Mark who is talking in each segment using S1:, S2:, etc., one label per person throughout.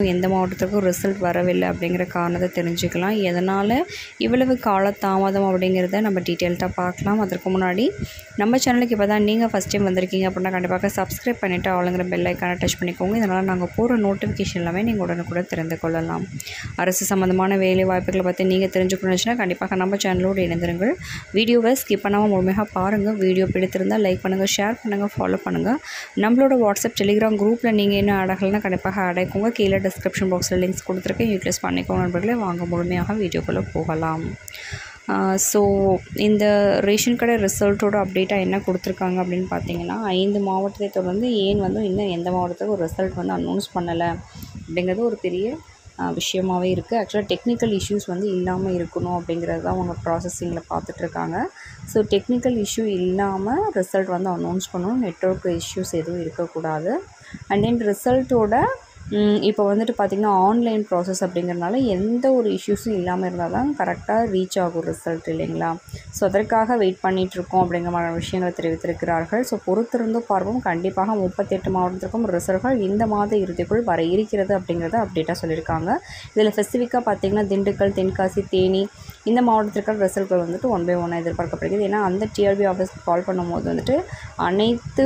S1: எந்த மாவட்டத்துக்கும் ரிசல்ட் வரவில்லை அப்படிங்கிற காரணத்தை தெரிஞ்சுக்கலாம் எதனால் இவ்வளவு கால தாமதம் அப்படிங்கிறத நம்ம டீட்டெயில்டாக பார்க்கலாம் அதற்கு முன்னாடி நம்ம சேனலுக்கு இப்போ தான் நீங்கள் ஃபஸ்ட் டைம் வந்திருக்கீங்க அப்படின்னா கண்டிப்பாக சப்ஸ்கிரைப் பண்ணிவிட்டு ஆளுங்கிற பெல் ஐக்கானை டச் பண்ணிக்கோங்க இதனால் நாங்கள் போகிற நோட்டிஃபிகேஷன் எல்லாமே நீங்கள் உடனுக்குடன் தெரிந்து கொள்ளலாம் அரசு சம்மந்தமான வேலை வாய்ப்புகளை பற்றி நீங்கள் தெரிஞ்சுக்கணுச்சுன்னா கண்டிப்பாக நம்ம சேனலோடு இணைந்திருங்கள் வீடியோவை ஸ்கிப் பண்ணாமல் முழுமையாக பாருங்கள் வீடியோ பிடித்திருந்தால் லைக் பண்ணுங்கள் ஷேர் பண்ணுங்கள் ஃபாலோ பண்ணுங்கள் நம்மளோட வாட்ஸ்அப் டெலிகிராம் குரூப்பில் நீங்கள் இன்னும் ஆட் ஆகலைன்னா கண்டிப்பாக ஆட் ஆகிக்கோங்க கீழே டிஸ்கிரிப்ஷன் பாக்ஸில் லிங்க்ஸ் கொடுத்துருக்கேன் யூட்டிலைஸ் பண்ணிக்கோங்க நண்பர்களே வாங்க முழுமையாக வீடியோக்குள்ளே போகலாம் ஸோ இந்த ரேஷன் கடை ரிசல்ட்டோட அப்டேட்டாக என்ன கொடுத்துருக்காங்க அப்படின்னு பார்த்தீங்கன்னா ஐந்து மாவட்டத்தை தொடர்ந்து ஏன் வந்து இன்னும் எந்த மாவட்டத்துக்கும் ரிசல்ட் வந்து அனௌன்ஸ் பண்ணலை அப்படிங்கிறது ஒரு பெரிய விஷயமாகவே இருக்குது ஆக்சுவலாக டெக்னிக்கல் இஷ்யூஸ் வந்து இல்லாமல் இருக்கணும் அப்படிங்கிறது தான் அவங்க ப்ராசஸிங்கில் பார்த்துட்ருக்காங்க ஸோ டெக்னிக்கல் இஷ்யூ இல்லாமல் ரிசல்ட் வந்து அனௌன்ஸ் பண்ணணும் நெட்ஒர்க் இஷ்யூஸ் எதுவும் இருக்கக்கூடாது அண்ட் தென் ரிசல்ட்டோட இப்போ வந்துட்டு பார்த்திங்கன்னா ஆன்லைன் ப்ராசஸ் அப்படிங்கிறனால எந்த ஒரு இஷ்யூஸும் இல்லாமல் இருந்தால் தான் கரெக்டாக ரீச் ஆகும் ரிசல்ட் இல்லைங்களா ஸோ அதற்காக வெயிட் பண்ணிகிட்ருக்கோம் அப்படிங்கிற மாதிரி விஷயங்களை தெரிவித்திருக்கிறார்கள் ஸோ பொறுத்திருந்து பார்ப்போம் கண்டிப்பாக முப்பத்தெட்டு மாவட்டத்திற்கும் ரிசல்ட்கள் இந்த மாத இறுதிக்குள் வர இருக்கிறது அப்படிங்கிறத அப்டேட்டாக சொல்லியிருக்காங்க இதில் ஸ்பெசிஃபிக்காக பார்த்திங்கன்னா திண்டுக்கல் தென்காசி தேனி இந்த மாவட்டத்திற்கான ரிசல்ட்கள் வந்துட்டு ஒன் பை ஒன்னாக எதிர்பார்க்கப்படுகிறது ஏன்னா அந்த டிஆர்பி ஆஃபீஸ்க்கு கால் பண்ணும்போது வந்துட்டு அனைத்து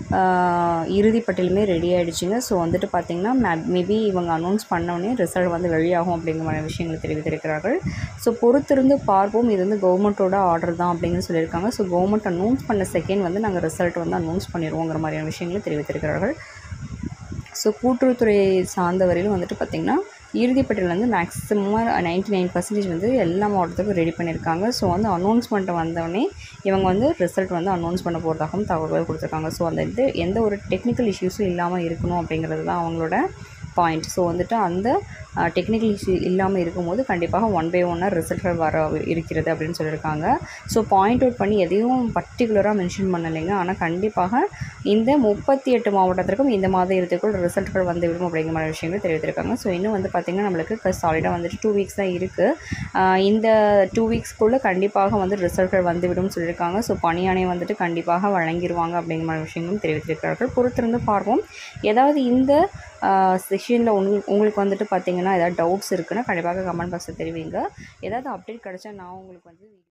S1: இறுதி பட்டியலுமே ரெடி ஆகிடுச்சிங்க ஸோ வந்துட்டு பார்த்திங்கன்னா மே மேபி இவங்க அனௌன்ஸ் பண்ணோடனே ரிசல்ட் வந்து வெளியாகும் அப்படிங்கிற மாதிரி விஷயங்களை தெரிவித்திருக்கிறார்கள் ஸோ பொறுத்திருந்து பார்ப்போம் இது வந்து கவர்மெண்ட்டோட ஆர்டர் தான் அப்படின்னு சொல்லியிருக்காங்க ஸோ கவர்மெண்ட் அனௌன்ஸ் பண்ண செகண்ட் வந்து நாங்கள் ரிசல்ட் வந்து அனௌன்ஸ் பண்ணிடுவோங்கிற மாதிரியான விஷயங்களை தெரிவித்திருக்கிறார்கள் ஸோ கூட்டுறவுத்துறையை சார்ந்த வரையிலும் வந்துட்டு பார்த்திங்கன்னா இறுதிப்பட்டியல் வந்து மேக்ஸிமம் நைன்ட்டி நைன் பர்சன்டேஜ் வந்து எல்லா மாவட்டத்துக்கும் ரெடி பண்ணியிருக்காங்க ஸோ வந்து அனௌன்ஸ்மெண்ட் வந்தோடனே இவங்க வந்து ரிசல்ட் வந்து அனௌன்ஸ் பண்ண போகிறதாகவும் தகவல்கள் கொடுத்துருக்காங்க ஸோ அந்த இது எந்த ஒரு டெக்னிக்கல் இஷ்யூஸும் இல்லாமல் இருக்கணும் அப்படிங்கிறது தான் அவங்களோட பாயிண்ட் ஸோ வந்துட்டு அந்த டெக்னிக்கல் இஷ்யூ இல்லாமல் இருக்கும்போது கண்டிப்பாக ஒன் பை ஒன்னாக ரிசல்ட்கள் வர இருக்கிறது அப்படின்னு சொல்லியிருக்காங்க ஸோ பாயிண்ட் அவுட் பண்ணி எதையும் பர்டிகுலராக மென்ஷன் பண்ணலைங்க ஆனால் கண்டிப்பாக இந்த முப்பத்தி எட்டு மாவட்டத்திற்கும் இந்த மாத இறுதிக்குள் ரிசல்ட்கள் வந்துவிடும் அப்படிங்கிற மாதிரி விஷயங்கள் தெரிவித்திருக்காங்க ஸோ இன்னும் வந்து பார்த்திங்கன்னா நம்மளுக்கு சாலிடாக வந்துட்டு டூ வீக்ஸ் தான் இருக்குது இந்த டூ வீக்ஸ்க்குள்ளே கண்டிப்பாக வந்து ரிசல்ட்கள் வந்துவிடும் சொல்லியிருக்காங்க ஸோ பணியானை வந்துட்டு கண்டிப்பாக வழங்கிடுவாங்க அப்படிங்கிற மாதிரி விஷயங்களும் தெரிவித்திருக்கிறார்கள் பொறுத்திருந்து பார்ப்போம் ஏதாவது இந்த செஷனில் உங்களுக்கு உங்களுக்கு வந்துட்டு பார்த்தீங்கன்னா ஏதாவது டவுட்ஸ் இருக்குன்னா கண்டிப்பாக கமெண்ட் பாக்ஸில் தெரிவிங்க ஏதாவது அப்டேட் கிடச்சா நான் உங்களுக்கு வந்து